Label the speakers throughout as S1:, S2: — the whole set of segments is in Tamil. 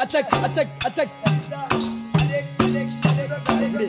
S1: அச்சக் அச்சக் அச்சக் இப்படி.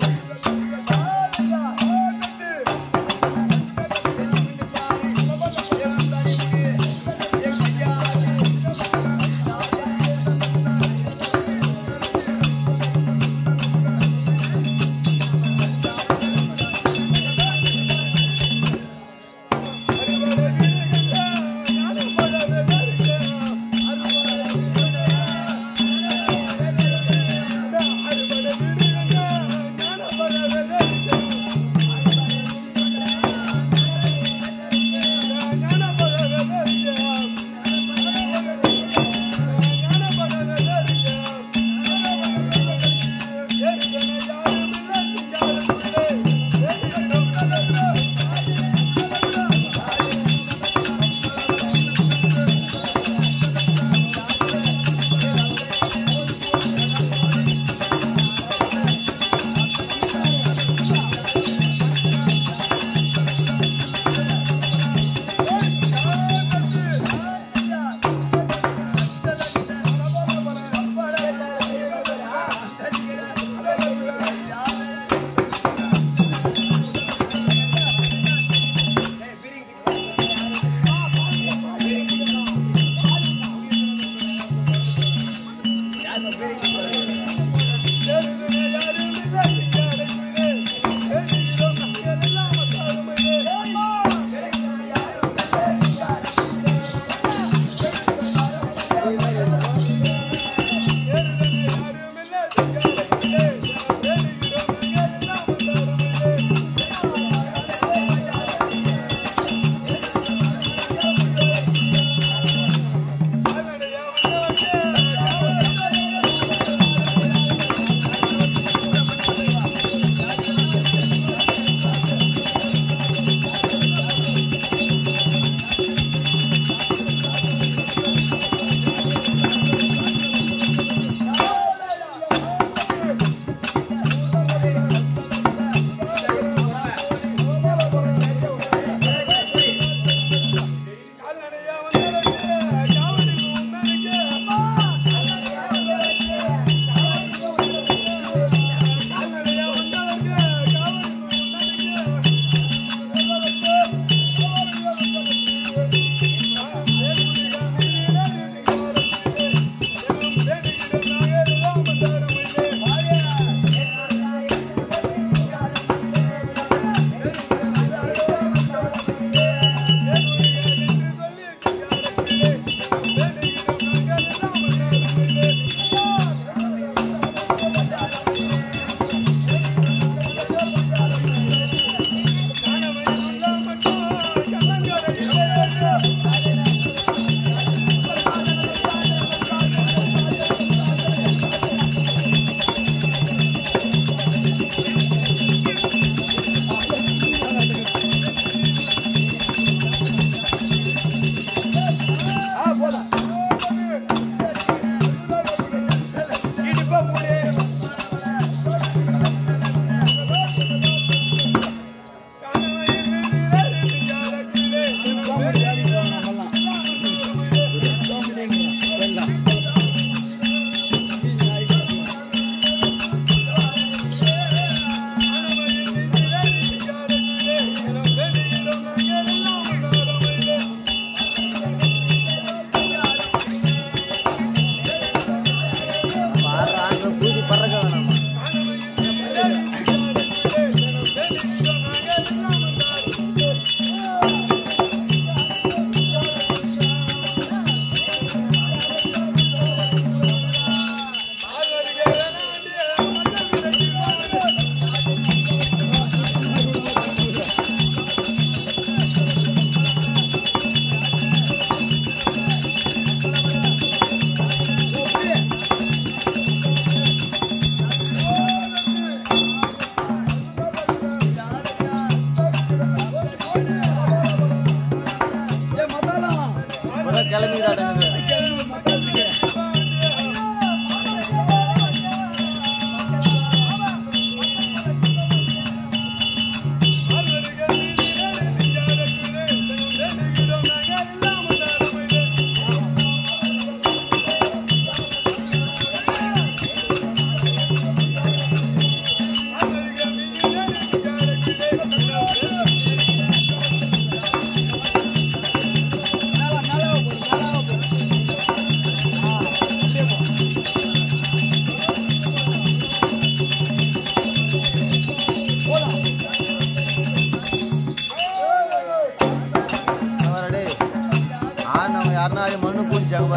S2: ஆ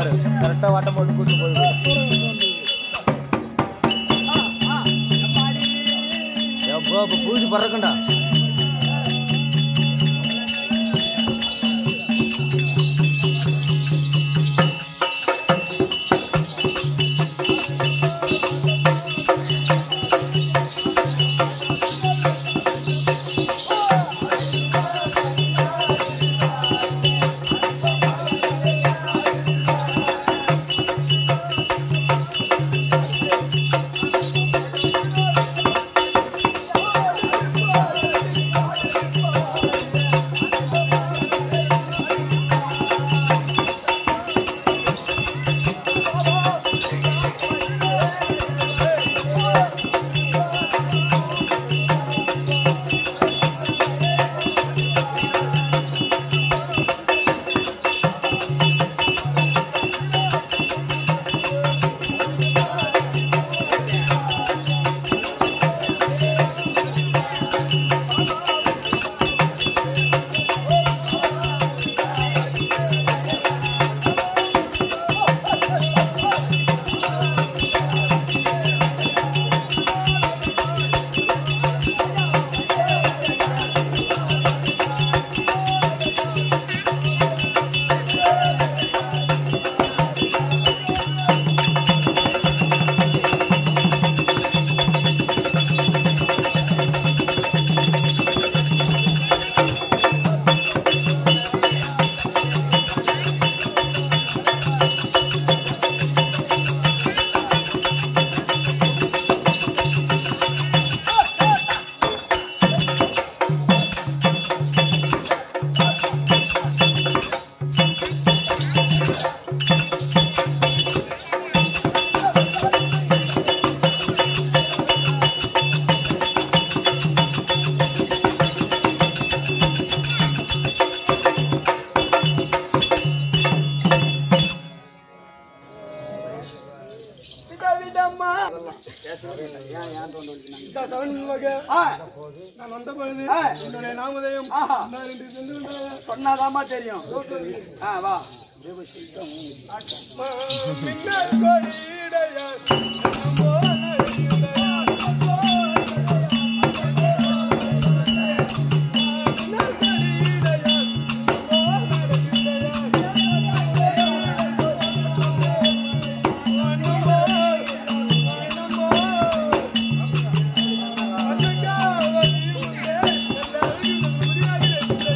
S1: பாரு கரெக்டா வட்டம் போட்டு கூட்டு போய் எப்போ இப்போ பூஜை பறக்கண்டா
S2: விதவிதமா
S3: இந்த சவன்முக நான் வந்த பொழுது என்னுடைய நாமதயம்
S2: ஆஹா.
S3: நான் இன்று சென்று கொண்டிருந்தேன்.
S2: சொன்னாதாம்மா தெரியும் ஆ வா
S3: மின்னல் கொடியிடையார் என்னும் போல இடையார். மின்னல் கொடியிடையார் என்னும் போல இடையார். என்னும் போல், என்னும் போல். அதுக்காவது உண்டே, எல்லாருக்கும் முடியாது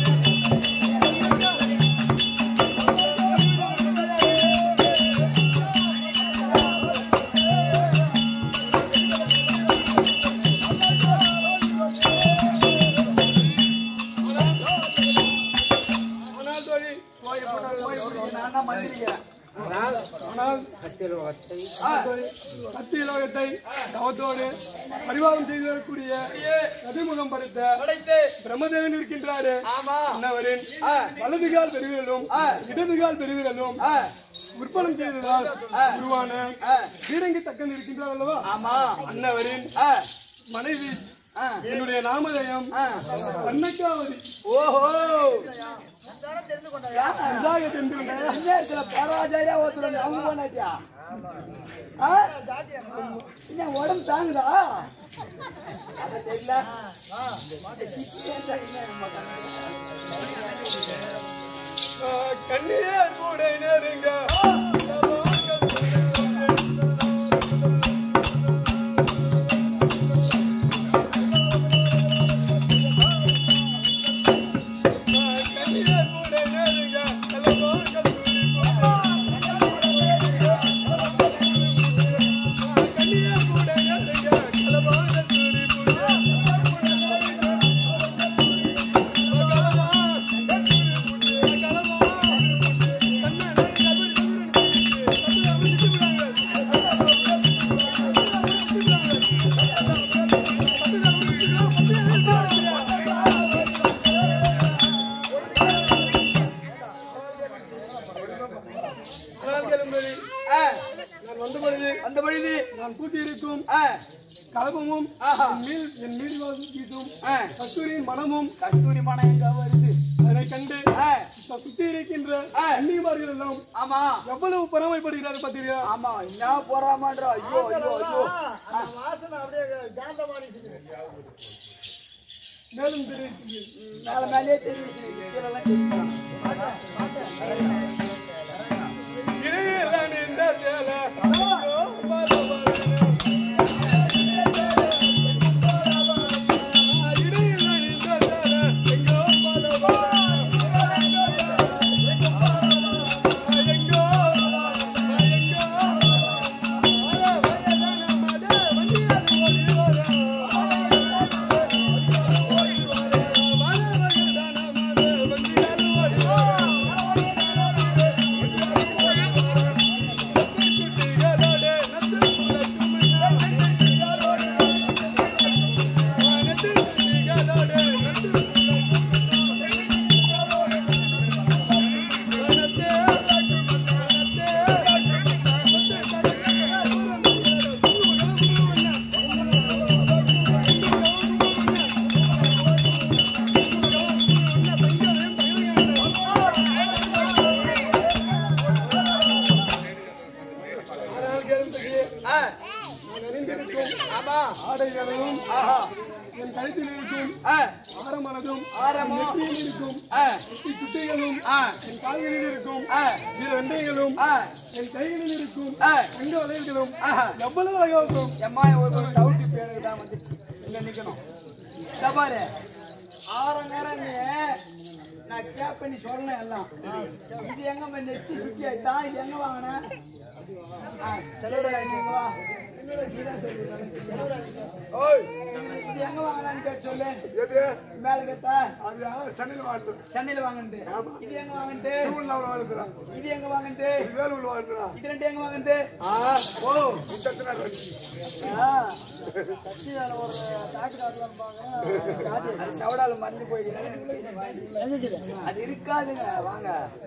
S3: ஆனால் தோழி
S2: போய் போட்டு, போய் போட்டு, நான் தான் மந்திரிக்கிறேன்
S3: ஆனால் சத்தியலோகத்தை தவத்தோடு பரிவாரம் செய்து வரக்கூடிய அதிமுகம் படைத்த பிரம்மதேவன் இருக்கின்றாரு
S2: ஆமா
S3: அன்னவரின்
S2: ஆ.
S3: வலதுகால் பெருவிரலும்
S2: ஆ.
S3: இடதுகால் பெருவிரலும்
S2: ஆ,
S3: விற்பனம் செய்ததால் உருவான
S2: ஆ.
S3: ஸ்ரீரங்கி தக்கன் இருக்கின்றார் அல்லவா
S2: ஆமா
S3: அன்னவரின்
S2: ஆ,
S3: மனைவி
S2: ஆ.
S3: என்னுடைய நாமதயம்
S2: ஆ.
S3: கண்ணக்காவதி
S2: ஓஹோ
S3: இதாக தெரிந்துள்ளேன்
S2: இந்நேரத்துல பராஜாரியா ஒருத்தர் அவங்க போனாட்டியா ஆ? என்ன உடம்பு தாங்குதா அது தெரியல சிச்சுவேஷன் என்ன நம்ம
S3: கண்ணீர் கூட நெருங்க கண்ணீர் கூட நெருங்க கலவாங்கள் கண்ணீர் கூட நெருங்க கலவாங்கள்
S2: ஆ,
S3: நான் வந்த பொழுது
S2: அந்த பொழுது
S3: நான் கூட்டியிருக்கும்
S2: ஆ,
S3: கலபமும்
S2: ஆஹா.
S3: என் மீது என் மீது வீசும்
S2: ஆ,
S3: கஸ்தூரியின் மனமும்
S2: கஸ்தூரி மனம் எங்க வருது
S3: அதனை கண்டு
S2: ஆ,
S3: இப்ப சுத்தி இருக்கின்ற
S2: ஆ.
S3: அந்நியமார்கள் எல்லாம்
S2: ஆமா
S3: எவ்வளவு பொறாமைப்படுகிறார் பாத்தீங்களா
S2: ஆமா என்ன போறாமான்றா ஐயோ ஐயோ ஐயோ
S3: மேலும் தெரிவித்து
S2: மேல மேலே தெரியும் கீழெல்லாம் தெரியும்
S3: இடையில நின்ற சேலை ஐயோ, பால பாலனே. இடையில நின்ற சேலை எங்கோ பால பாலனே. எங்கோ எங்கோ அட வயதான மத வண்டியால் ஓடி வர. ஓடி வர. மத வயதான மத வண்டியால் ஓடி வர.
S2: ஆ, ஆமா
S3: ஆடைகளும்
S2: ஆஹா
S3: என் கழுத்தில் இருக்கும்
S2: ஆ,
S3: ஆரமனதும்
S2: ஆரமா
S3: நெற்றியில் இருக்கும்
S2: ஆ,
S3: நெற்றி சுட்டிகளும்
S2: ஆ,
S3: என் கால்களில் இருக்கும்
S2: ஆ,
S3: இரு வெண்டைகளும்
S2: ஆ,
S3: என் கைகளில் இருக்கும்
S2: ஆ.
S3: தங்க வளையல்களும்
S2: ஆஹா.
S3: எவ்வளவு அழகா இருக்கும்
S2: எம்மா ஒரு ஒரு டவுட் பேருக்கு தான் வந்துச்சு இங்க நிக்கணும் இதோ பாரு ஆறு நேரம் நீ நான் கேப் பண்ணி சொல்லணும் எல்லாம் இது எங்க போய் நெத்தி சுத்தி ஆயிட்டா இது எங்க வாங்கின செலவு எங்க வா நீதான் சொல்லு. இது எங்க வாங்கினான்னு கேட்டு சொல்லு
S3: எது
S2: மேல கத்தா
S3: அது சென்னையில் வாழ்ந்து
S2: சென்னையில வாங்கினது இது எங்க வாங்கினது
S3: திருவண்ணாமலை வாழ்ந்துறான்
S2: இது எங்க வாங்கினது
S3: வேலூர் வாழ்ந்துறான்
S2: இது ரெண்டு எங்க வாங்கினது
S3: ஓ முத்தத்தினார்
S2: அது செவடால மறந்து போயிடுது அது இருக்காதுங்க வாங்க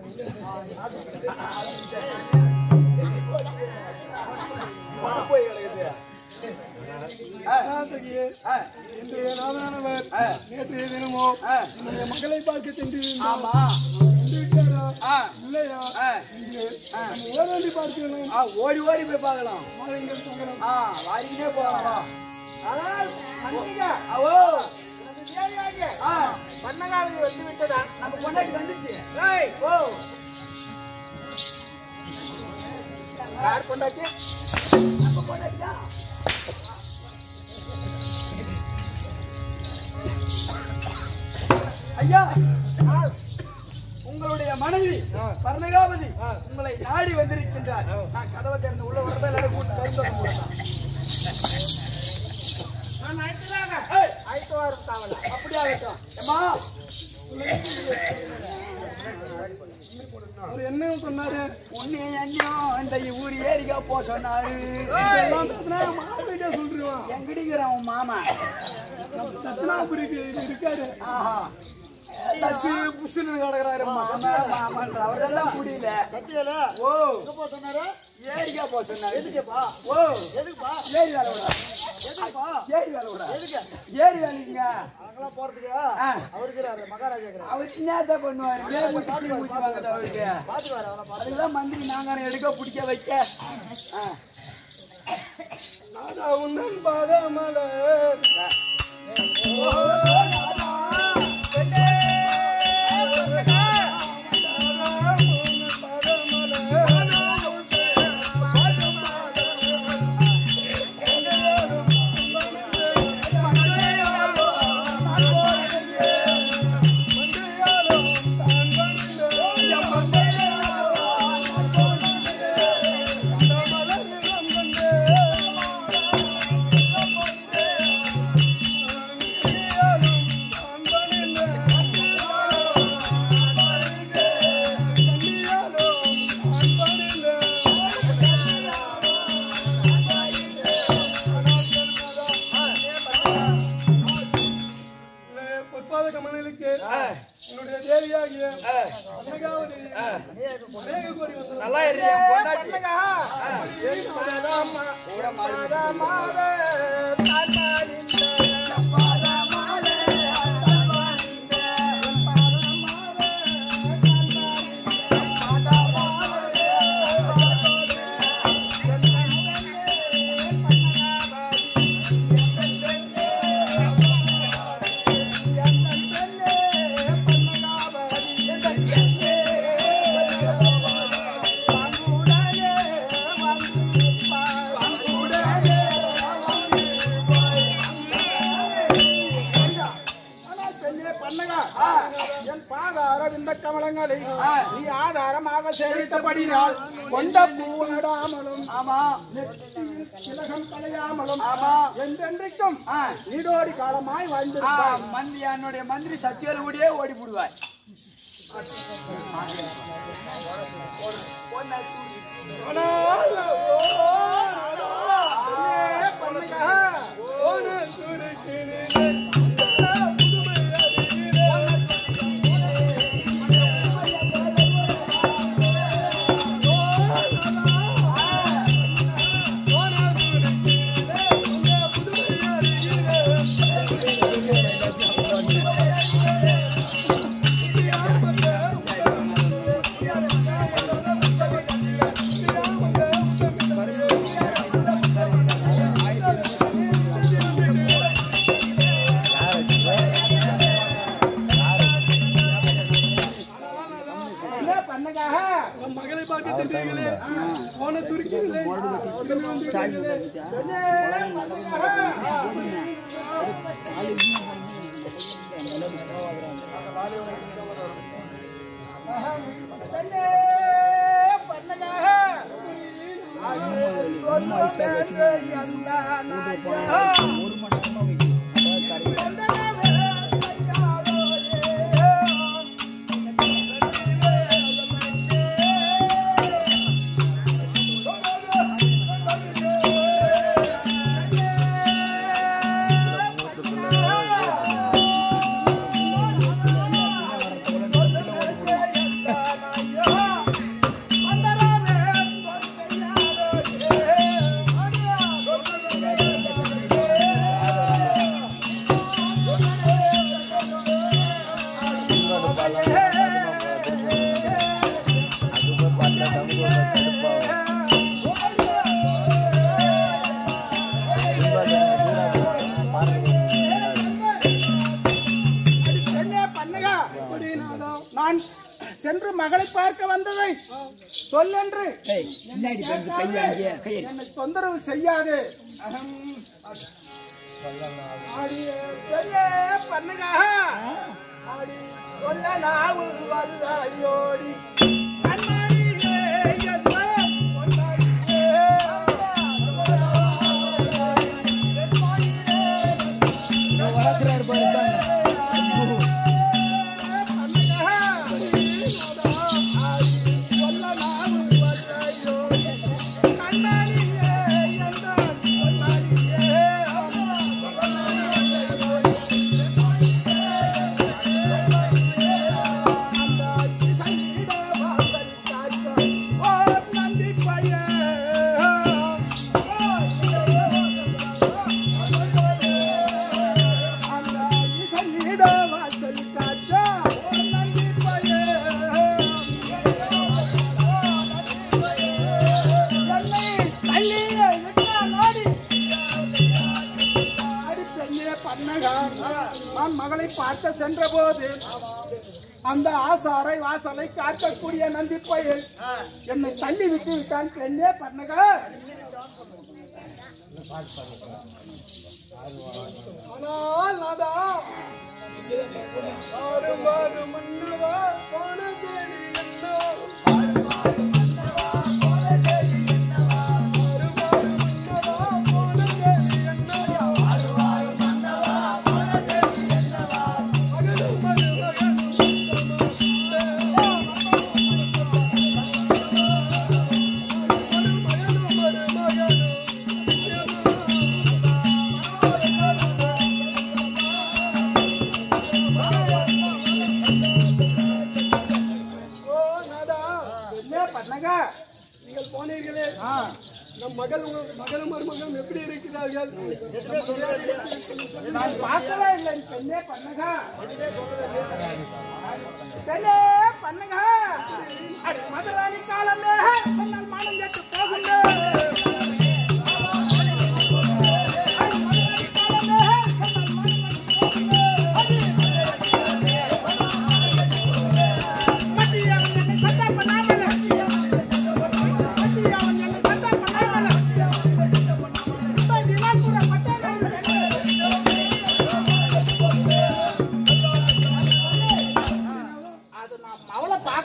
S2: மறந்து போய் கிடக்குது ஆ,
S3: சகியே
S2: ஆ,
S3: இன்றைய நாளானவர் நேற்றைய தினமோ
S2: ஆ.
S3: நம்முடைய மக்களை பார்க்க சென்று
S2: ஆமா
S3: வந்து விட்டாரா
S2: ஆ,
S3: இல்லையா
S2: ஆ,
S3: இன்று நம்ம ஓராண்டி பார்க்கணும்
S2: ஆ, ஓடி ஓடி போய் பார்க்கலாம்
S3: வாருங்கள் போகலாம்
S2: ஆ வாரிக்கிட்டே போகலாம்
S4: ஆனால் மன்னிங்க
S2: ஓ
S4: எனது தேவியாகிய
S2: ஆ
S4: மன்னகாவதி வந்து விட்டதா
S2: நம்ம பொண்டாட்டி வந்துச்சு
S4: ஏய்,
S2: ஓ
S4: யார் கொண்டாட்டி
S2: நம்ம பொண்டாட்டி தான் ஐயா உங்களுடைய மனைவி பர்ணகாவதி உங்களை நாடி வந்திருக்கின்றார் நான் கதவை திறந்து உள்ள வரப்ப எல்லாரும் கூட்டு கருத்து போடலாம்
S4: நான் அழைத்ததாக
S2: ஏய்,
S4: அழைத்து வரும் தாவல
S2: அப்படியே ஆகட்டும் ஏம்மா
S3: அவர் என்ன சொன்னாரு
S2: உன்னை அண்ணியும் இந்த ஊர் ஏரிக்கா போ சொன்னாரு
S3: இதெல்லாம் பேசினா மாப்பிள்ளை சொல்லிருவான்
S2: எங்கடிங்கிறான் உன் மாமா
S3: சத்னாபுரிக்கு இருக்காரு
S2: ஆஹா தச்சு புசுன்னு கிடக்குறாரு மாமா மாமான்ற அவரெல்லாம் முடியல
S4: சத்தியல
S2: ஓ
S4: எப்போ சொன்னாரு
S2: ஏரிக்கா போ சொன்னாரு
S4: எதுக்குப்பா
S2: ஓ
S4: எதுக்குப்பா
S2: ஏரி வேலை விடா
S4: எதுக்குப்பா
S2: ஏரி வேலை விடா
S4: எதுக்கு
S2: ஏரி வேலைங்க
S4: அங்கெல்லாம் போறதுக்கு
S2: ஆ.
S4: அவருக்குறாரு மகாராஜா இருக்கிறார்
S2: அவர் என்னத்த பண்ணுவாரு ஏன் மூச்சு மூச்சு மூச்சு வாங்குது அவருக்கு
S4: பாத்துக்காரு அவனை பாத்து
S2: அதுக்கெல்லாம் மந்திரி நாங்க எடுக்க பிடிக்க வைக்க ஆ.
S3: நாதா உன்னன் பாதமலர் பொற்பாத கமலுக்கு என்னுடைய தேவியாகிய அன்னகாவதி அநேக கோடி வந்தது
S2: நல்லா இருக்கு என் பொண்டாட்டி
S4: கூட மாத மகளை
S2: ஆ.
S4: நீ ஆதாரமாக சேவித்தபடியால் கொண்ட பூவாடாமலும்
S2: ஆமா
S4: நெற்றியில் திலகம் கலையாமலும்
S2: ஆமா.
S4: என்றென்றைக்கும்
S2: ஆ.
S4: நீடோடி காலமாய்
S2: ஆ,
S4: வாழ்ந்திருப்பாய்
S2: மந்தி என்னுடைய மந்திரி சத்தியல் கூடயே ஓடி போடுவாய்
S4: ஏ பொண்ணுக்கா, ஏ பொண்ணுக்கா,
S3: நம் மகளை பார்க்க சென்றீர்களே போன சுருக்கீங்களே திரும்பி வந்துவிட்டீர்களே.
S4: ஏ பொண்ணுக்கா, பெண்ணே, பொண்ணுக்கா, அது சொல்லுவேன் எல்லா நாயும். பெண்ணே, பண்ணுகா. நான் சென்று மகளை பார்க்க வந்ததை சொல்லென்று என்னை தொந்தரவு செய்யாது அடியே பெண்ணே, பண்ணுகா. அடி சொல்ல நாவு வல்லாயோடி கண்ணாடியே என்ன பொன்னாடியே. வாசல் காற்றா நன்றி நான் மகளை பார்க்க சென்ற போது அந்த ஆசாரை வாசலை காக்கக்கூடிய நந்தி கோயில் என்னை தள்ளி விட்டு விட்டான் பெண்ணே பண்ணகா
S3: ஆனால் நாதா ஆறு மாறு மன்னவா போன தேடி என்னோ ஆறு மாறு மன்னவா போன தேடி என்னவா ஆறு மாறு மன்னவா போன தேடி என்னவா ஆறு மாறு மன்னவா போன தேடி என்னவா மகனும் மருமகனும் மருமகனும் மருமகனும் ஓ நாதா
S4: பெண்ணே பண்ணகா
S3: நீங்கள் போனீர்களே நம் மகள் உங்கள் மகளும் மருமகளும் எப்படி இருக்கிறார்கள்
S4: நான் பார்க்கவே இல்லை பெண்ணே பண்ணகா பெண்ணே பண்ணகா அடி மதுராணி காலமே சொன்னால் மானம் கேட்டு போகுங்க அது நான் அவளை பார்க்க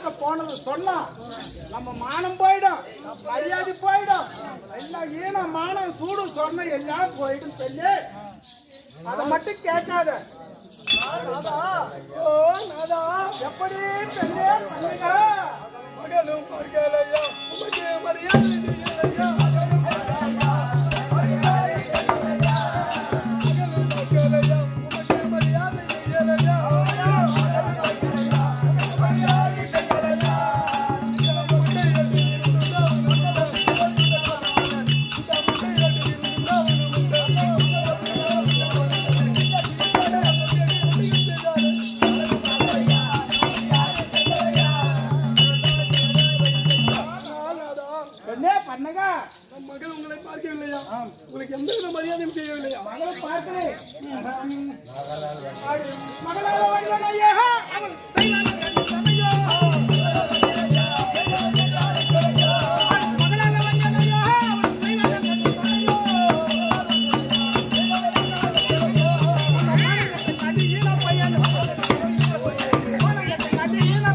S4: மரியாதை போயிடும் எல்லாம் ஈன மானம் சூடு சொன்ன எல்லாம் போயிடும் பெண்ணே அதை மட்டும் கேட்காத
S3: ஓ நாதா
S4: எப்படி பெண்ணே பண்ணுங்க
S3: மகனும் மகளையா உமக்கு மரியாதை செய்யலையா மகனும் மகளையா உமக்கு மரியாதை செய்யலையா
S4: பெண்ணே பண்ணுங்க
S3: நம் மகள் உங்களை பார்க்கவில்லையா உங்களுக்கு எந்த வித மரியாதையும் செய்யவில்லையா
S4: மகளை பார்க்கலே மகளாக வருவன் ஐயா அவள் செய்வான் சமையோ மகளாக வருவன் ஐயா அவள் செய்வான் சமையோ அடி ஈன பையன் அடி ஈன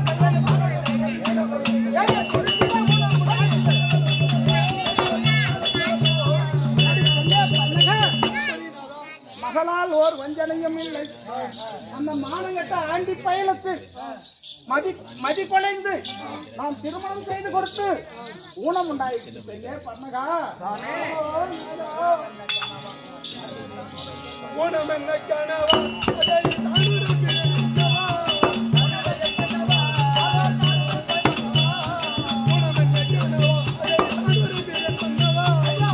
S4: மகளால் ஓர் வஞ்சனையும் இல்லை அந்த மானங்கட்ட ஆண்டி பயலுக்கு மதி மதி கொலைந்து நாம் திருமணம் செய்து கொடுத்து ஊனம் உண்டாயிடுச்சு பெண்ணே பண்ணகா
S3: ஊனம் என்ன கனவா அதை தானுருக்கு என்னவா? ஊனம் என்ன கனவா அதை தானுருக்கு என்னவா?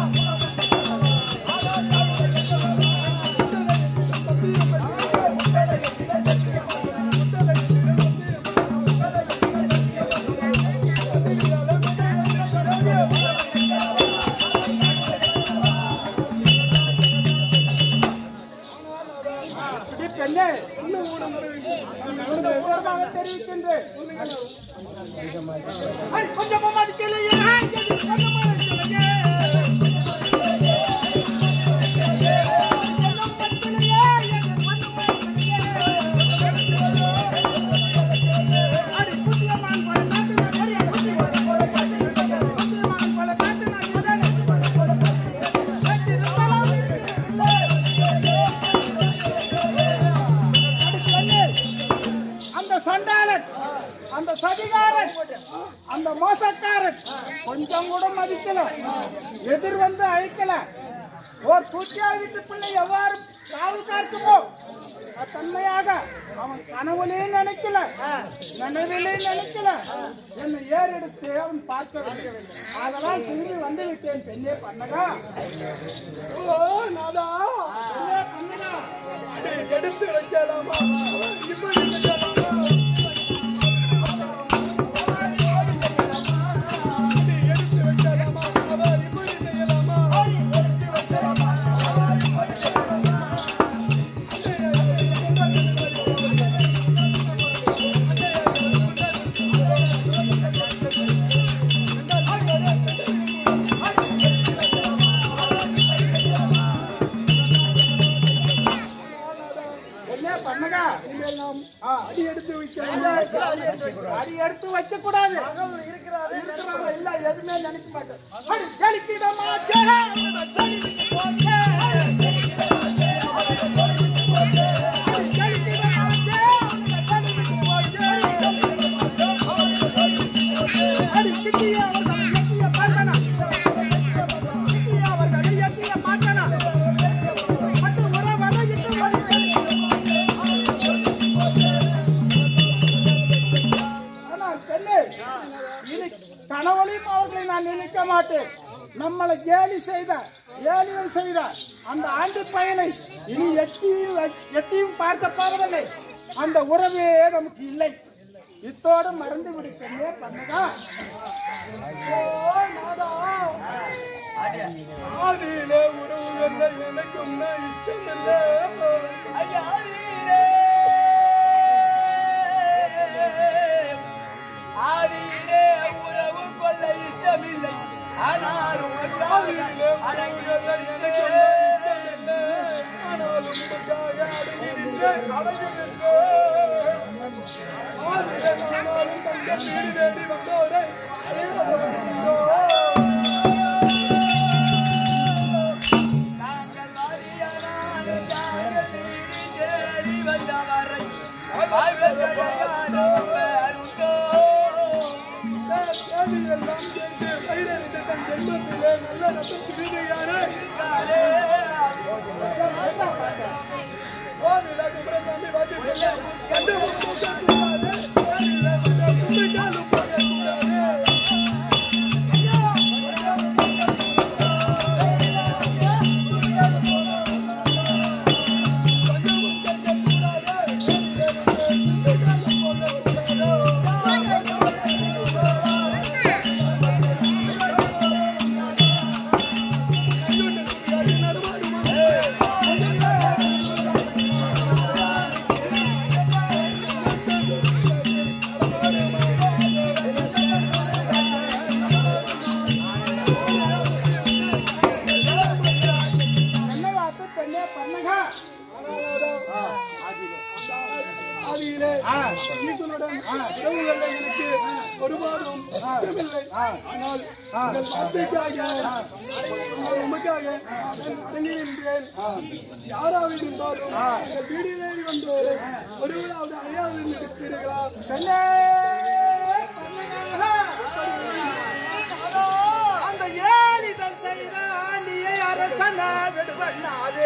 S4: இப்படி பெண்ணே என்ன ஊனம் விவரமாக தெரிவிக்கின்றேன் ஐ, கொஞ்சம் மதிக்கலையே கொஞ்சம் மதிக்கலையே அந்த சண்டாளன் அந்த சதிகாரன் அந்த மோசக்காரன் கொஞ்சம் கூட மதிக்கல எதிர் வந்து அழைக்கல ஓர் தூக்கியா வீட்டு பிள்ளை எவ்வாறு காவல் காக்குமோ தன்மையாக அவன் கனவுலே நினைக்கல நினைவிலே நினைக்கல என்னை ஏறெடுத்து அவன் பார்க்கவில்லை அதெல்லாம் திரும்பி வந்து விட்டேன் பெண்ணே பண்ணகா
S3: ஓ நாதா
S4: பெண்ணே பண்ணகா
S3: அதை எடுத்து வைக்கலாமா இப்படி செய்யலாமா அதை எடுத்து வைக்கலாமா அவர் இப்படி செய்யலாமா
S4: என்ன பண்ணகா
S3: இனிமேல் நாம்
S4: ஆ,
S3: அடி எடுத்து வைக்கலாம்
S4: அடி எடுத்து வைக்க கூடாது இருக்கிறாங்க இல்ல எதுவுமே நினைக்க மாட்டேன் அடி கழிக்கிடமாச்சே போச்சே. அடி கழிக்கிடமாச்சே, போச்சே. அடி கிட்டிய அவர்கள் எட்டிய பார்த்தனா கிட்டிய அவர்கள் எட்டிய பார்த்தனா அது உறவரை இட்டு வருகிறது ஆனால் பெண்ணே, இனி கனவுலையும் அவர்களை நான் நினைக்க மாட்டேன் நம்மளை கேலி செய்த ஏலியம் செய்த அந்த ஆண்டு பயனை இனி எட்டியும் எட்டியும் பார்க்க போவதில்லை அந்த உறவே நமக்கு இல்லை இத்தோடு மறந்து விடுத்தே பண்ணுதா
S3: ஆதியிலே உறவுகள் எனக்கும் நான் இஷ்டமில்லை
S2: ஆதியிலே உறவு கொள்ள இஷ்டமில்லை ஆனால்
S3: ஆதியிலே உறவுகள் எனக்கும் நான் இஷ்டமில்லை ஆனாலும் உமக்காக அடங்கியிருந்தேன் அடங்கியிருந்தேன் ஆதியிலே ஆனாலும் தங்கள் வீடு தேடி வந்தோரை அறிய
S4: என்ன வார்த்தை பெண்ணே பண்ணுங்க
S3: ஆதியிலே
S4: ஆ.
S3: ஈசனுடன் உறவுகள்ல எனக்கு ஒருபாடும் இஷ்டமில்லை. ஆனால் உங்கள் வார்த்தைக்காக நான் உமக்காக நான் அடங்கி நின்றேன். யாராவது இருந்தாலும் இந்த வீடு தேடி வந்து ஒருவராவது அடையாளம் நினைச்சீர்களா
S4: பெண்ணே பண்ணுங்க அந்த ஏழிதழ் செய்த ஆண்டியை அரசன விடுவண்ணாது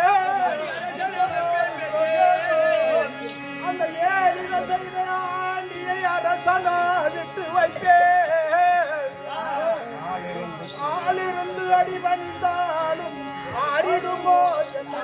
S4: அந்த ஏழிதழ் செய்த ஆண்டியை அரசன விட்டு வைத்தேன் ஆளிருந்து அடிபணிந்தாலும் ஆறிடுமோ என்ன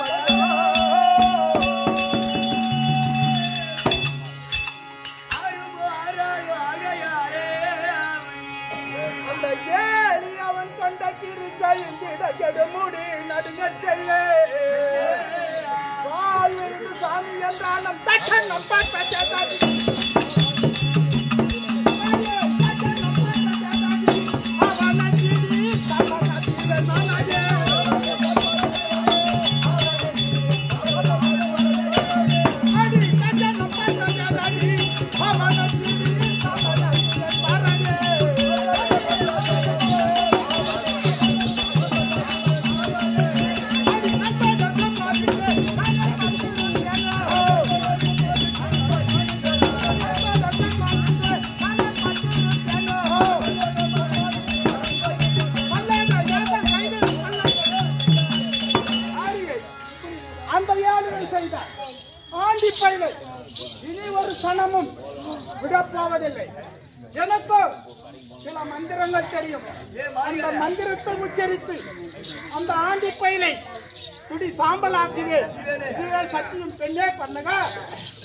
S4: அந்த ஏழி அவன் கொண்ட கிருக்கையும் கிடக்கெடு முடி நடுங்க செய்வேன் வாயிருந்து சாமி என்றாலும் தட்டன் நம்ப அந்த ஏழுவை செய்த ஆண்டி பயிலை இனி ஒரு சனமும் விடப்போவதில்லை எனக்கு சில மந்திரங்கள் தெரியும் அந்த மந்திரத்தை உச்சரித்து அந்த ஆண்டி பயிலை குடி சாம்பல் ஆக்குவேன் இதுவே சத்தியம் பெண்ணே பண்ணுங்க